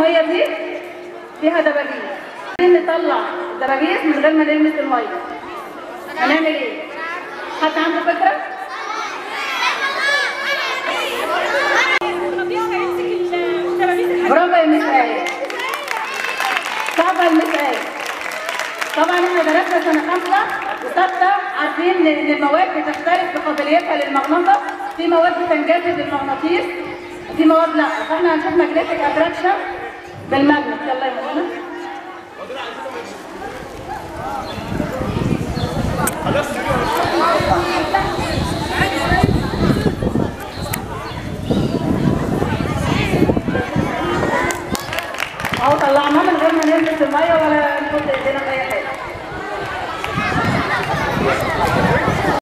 الميه دي فيها دبابيس عايزين نطلع الدبابيس من غير ما نلمس الميه هنعمل ايه؟ حد عنده فكره؟ برافو يا مس آية صعبة يا مس آية طبعا احنا درسنا سنة خمسة وستة عارفين ان المواد بتختلف بقابليتها للمغناطة في مواد بتنجذب للمغناطيس وفي مواد لا فاحنا هنشوف ماجنتيك اتراكشن بالماجنت يلا يا منى خلاص